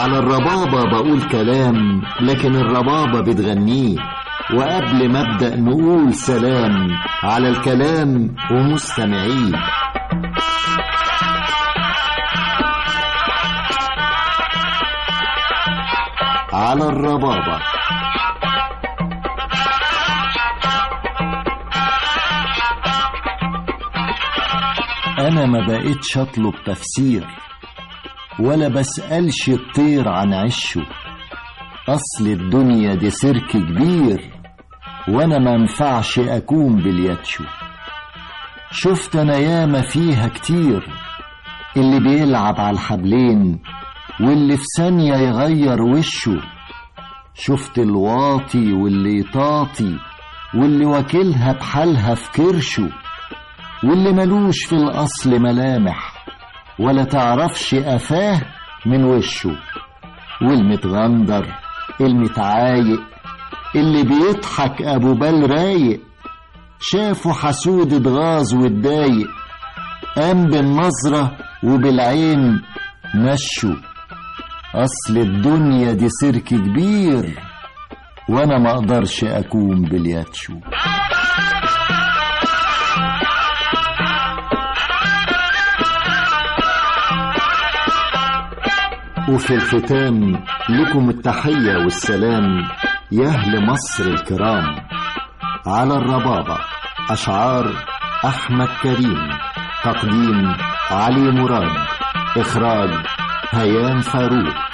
على الربابة بقول كلام لكن الربابة بتغنيه وقبل ما ابدأ نقول سلام على الكلام ومستمعيه على الربابة أنا ما بقيتش أطلب تفسير ولا بسألش الطير عن عشه أصل الدنيا دي سيرك كبير وأنا ما ينفعش أكون بالياتشو شفت أنا ياما فيها كتير اللي بيلعب على الحبلين واللي في ثانية يغير وشه شفت الواطي واللي يطاطي واللي واكلها بحالها في كرشه واللي ملوش في الأصل ملامح ولا تعرفش قفاه من وشه والمتغندر المتعايق اللي بيضحك أبو بال رايق شافه حسود اتغاظ واتضايق قام بالنظرة وبالعين مشوا أصل الدنيا دي سيرك كبير وأنا ما أقدرش أكون بالياتشو وفي الختام لكم التحية والسلام يا أهل مصر الكرام على الربابة أشعار أحمد كريم تقديم علي مراد إخراج هيام فاروق